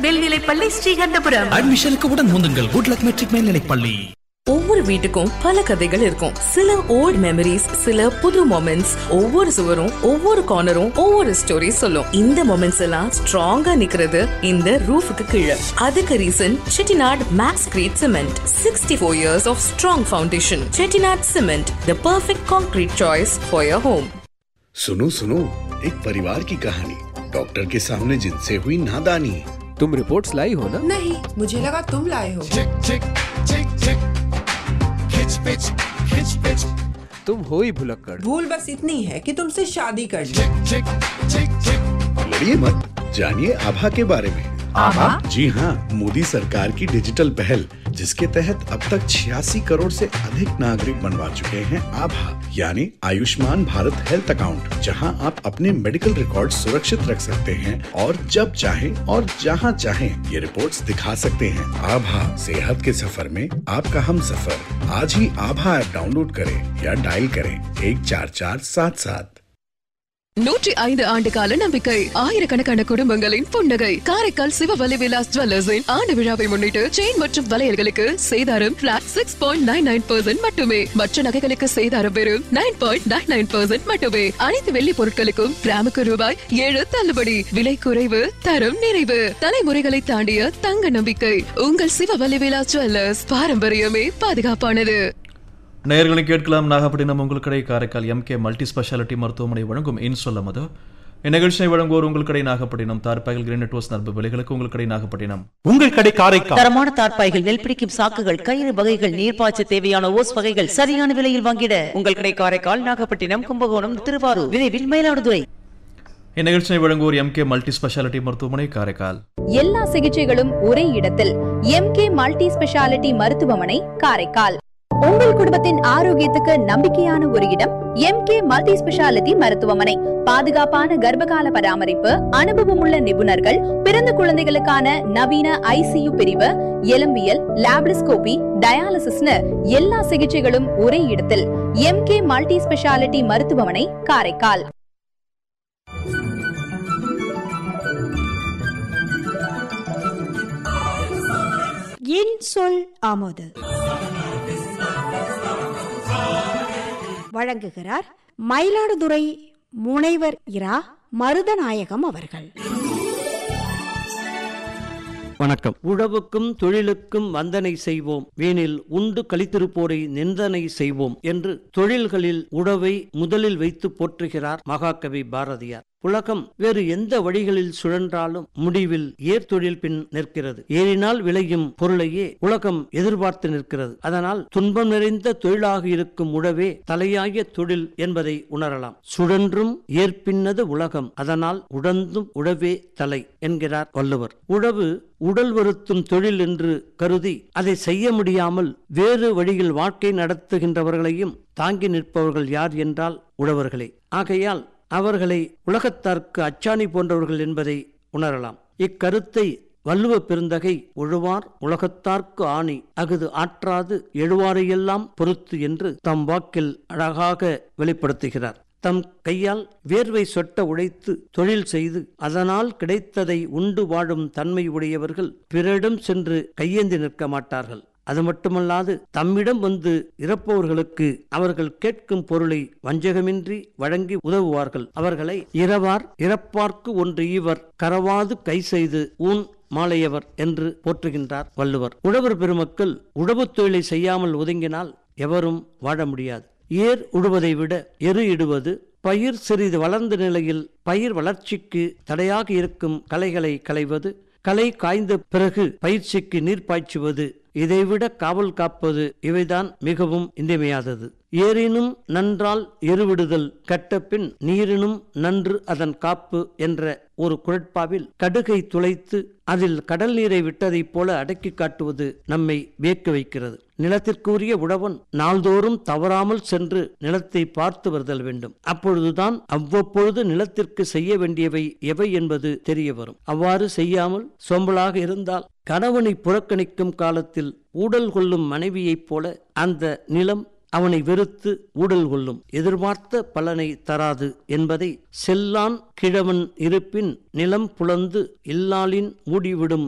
மேல்நிலைப்பள்ளி ஸ்ரீகண்டபுரம் அட்மிஷனுக்கு உடன் முந்துங்கள் குட் லக் மெட்ரிக் மேல்நிலைப் பள்ளி ஒவ்வொரு வீட்டுக்கும் பல கதைகள் இருக்கும் சில ஓல்ட் மெமரிஸ் சில புது மொமெண்ட்ஸ் ஒவ்வொரு சுவரும் ஒவ்வொரு கார்னரும் ஒவ்வொரு ஸ்டோரி சொல்லும் இந்த மொமெண்ட்ஸ் எல்லாம் ஸ்ட்ராங்கா நிக்கிறது இந்த ரூஃபுக்கு கீழே அதுக்கு reason Chettinad Maxcrete cement sixty four years of strong foundation Chettinad cement the perfect concrete choice for your home सुनो सुनो एक परिवार की कहानी डॉक्टर के सामने जिनसे हुई नादानी तुम रिपोर्ट्स लाई हो ना नहीं मुझे लगा तुम लाए हो तुम हो ही भुलक्कड़ भूल बस इतनी है कि तुमसे शादी कर ली लड़िए मत जानिए आभा के बारे में आभा? जी हाँ मोदी सरकार की डिजिटल पहल जिसके तहत अब तक छियासी करोड़ से अधिक नागरिक बनवा चुके हैं आभा यानी आयुष्मान भारत हेल्थ अकाउंट जहां आप अपने मेडिकल रिकॉर्ड सुरक्षित रख सकते हैं और जब चाहें और जहां चाहें ये रिपोर्ट्स दिखा सकते हैं आभा सेहत के सफर में आपका हम सफर आज ही आभा ऐप डाउनलोड करें या डायल करें एक चार चार सात सात நூற்றி ஐந்து ஆண்டு கால நம்பிக்கை ஆயிரக்கணக்கான குடும்பங்களின் புன்னகை காரைக்கால் சிவவலி விலாஸ் ஜுவல்லர்ஸின் ஆண்டு விழாவை முன்னிட்டு செயின் மற்றும் வளையல்களுக்கு சேதாரம் flat six point nine nine percent மட்டுமே மற்ற நகைகளுக்கு சேதாரம் வெறும் nine point nine nine percent மட்டுமே அனைத்து வெள்ளி பொருட்களுக்கும் கிராமுக்கு ரூபாய் ஏழு தள்ளுபடி விலை குறைவு தரம் நிறைவு தலைமுறைகளை தாண்டிய தங்க நம்பிக்கை உங்கள் சிவவலி விலாஸ் ஜுவல்லர்ஸ் பாரம்பரியமே பாதுகாப்பானது நேயர்களை கேட்கலாம் நாகப்பட்டினம் உங்கள் கடை காரைக்கால் எம்கே மல்டி ஸ்பெஷாலிட்டி மருத்துவமனை வழங்கும் இன் சொல்ல மது இந்நிகழ்ச்சியை வழங்குவோர் உங்கள் கடை நாகப்பட்டினம் தார்பாய்கள் கிரீனட் ஓஸ் நர்பு விலைகளுக்கு உங்கள் கடை நாகப்பட்டினம் உங்கள் கடை காரைக்கால் தரமான தார்ப்பாய்கள் நெல் பிடிக்கும் சாக்குகள் கயிறு வகைகள் நீர்ப்பாய்ச்ச தேவையான ஓஸ் வகைகள் சரியான விலையில் வாங்கிட உங்கள் கடை காரைக்கால் நாகப்பட்டினம் கும்பகோணம் திருவாரூர் விரைவில் மயிலாடுதுறை இந்நிகழ்ச்சியை வழங்குவோர் எம்கே மல்டி ஸ்பெஷாலிட்டி மருத்துவமனை காரைக்கால் எல்லா சிகிச்சைகளும் ஒரே இடத்தில் எம்கே மல்டி ஸ்பெஷாலிட்டி மருத்துவமனை காரைக்கால் உங்கள் குடும்பத்தின் ஆரோக்கியத்துக்கு நம்பிக்கையான ஒரு இடம் எம்கே மல்டி ஸ்பெஷாலிட்டி மருத்துவமனை பாதுகாப்பான கர்ப்பகால பராமரிப்பு அனுபவமுள்ள நிபுணர்கள் பிறந்த குழந்தைகளுக்கான நவீன ஐசியு பிரிவு எலும்பியல் லாப்ரிஸ்கோபி டயாலிசிஸ்னு எல்லா சிகிச்சைகளும் ஒரே இடத்தில் எம்கே மல்டி ஸ்பெஷாலிட்டி மருத்துவமனை காரைக்கால் என் சொல் ஆமோது வழங்குகிறார் மயிலாடுதுறை முனைவர் இரா மருதநாயகம் அவர்கள் வணக்கம் உழவுக்கும் தொழிலுக்கும் வந்தனை செய்வோம் வீணில் உண்டு கழித்திருப்போரை நிந்தனை செய்வோம் என்று தொழில்களில் உழவை முதலில் வைத்து போற்றுகிறார் மகாகவி பாரதியார் உலகம் வேறு எந்த வழிகளில் சுழன்றாலும் முடிவில் ஏர்தொழில் பின் நிற்கிறது ஏறினால் விளையும் பொருளையே உலகம் எதிர்பார்த்து நிற்கிறது அதனால் துன்பம் நிறைந்த தொழிலாக இருக்கும் உழவே தலையாய தொழில் என்பதை உணரலாம் சுழன்றும் ஏற்பின்னது உலகம் அதனால் உடந்தும் உழவே தலை என்கிறார் வள்ளுவர் உழவு உடல் வருத்தும் தொழில் என்று கருதி அதை செய்ய முடியாமல் வேறு வழியில் வாழ்க்கை நடத்துகின்றவர்களையும் தாங்கி நிற்பவர்கள் யார் என்றால் உழவர்களே ஆகையால் அவர்களை உலகத்தார்க்கு அச்சாணி போன்றவர்கள் என்பதை உணரலாம் இக்கருத்தை வள்ளுவ பெருந்தகை உழுவார் உலகத்தார்க்கு ஆணி அகுது ஆற்றாது எழுவாரையெல்லாம் பொறுத்து என்று தம் வாக்கில் அழகாக வெளிப்படுத்துகிறார் தம் கையால் வேர்வை சொட்ட உழைத்து தொழில் செய்து அதனால் கிடைத்ததை உண்டு வாழும் தன்மை உடையவர்கள் பிறரிடம் சென்று கையேந்தி நிற்க மாட்டார்கள் அது மட்டுமல்லாது தம்மிடம் வந்து இறப்பவர்களுக்கு அவர்கள் கேட்கும் பொருளை வஞ்சகமின்றி வழங்கி உதவுவார்கள் அவர்களை இரவார் இறப்பார்க்கு ஒன்று ஈவர் கரவாது கை செய்து ஊன் மாலையவர் என்று போற்றுகின்றார் வள்ளுவர் உழவர் பெருமக்கள் உழவுத் தொழிலை செய்யாமல் ஒதுங்கினால் எவரும் வாழ முடியாது ஏர் உழுவதை விட எரு இடுவது பயிர் சிறிது வளர்ந்த நிலையில் பயிர் வளர்ச்சிக்கு தடையாக இருக்கும் களைகளை களைவது களை காய்ந்த பிறகு பயிற்சிக்கு நீர் பாய்ச்சுவது இதைவிட காவல் காப்பது இவைதான் மிகவும் இன்றியமையாதது ஏறினும் நன்றால் எருவிடுதல் கட்டபின் நீரினும் நன்று அதன் காப்பு என்ற ஒரு குழட்பாவில் கடுகை துளைத்து அதில் கடல் நீரை விட்டதைப் போல அடக்கி காட்டுவது நம்மை வியக்க வைக்கிறது நிலத்திற்குரிய உழவன் நாள்தோறும் தவறாமல் சென்று நிலத்தை பார்த்து வருதல் வேண்டும் அப்பொழுதுதான் அவ்வப்பொழுது நிலத்திற்கு செய்ய வேண்டியவை எவை என்பது தெரிய வரும் அவ்வாறு செய்யாமல் சோம்பலாக இருந்தால் கணவனை புறக்கணிக்கும் காலத்தில் ஊடல் கொள்ளும் மனைவியைப் போல அந்த நிலம் அவனை வெறுத்து ஊடல் கொள்ளும் எதிர்பார்த்த பலனை தராது என்பதை செல்லான் கிழவன் இருப்பின் நிலம் புலந்து இல்லாளின் மூடிவிடும்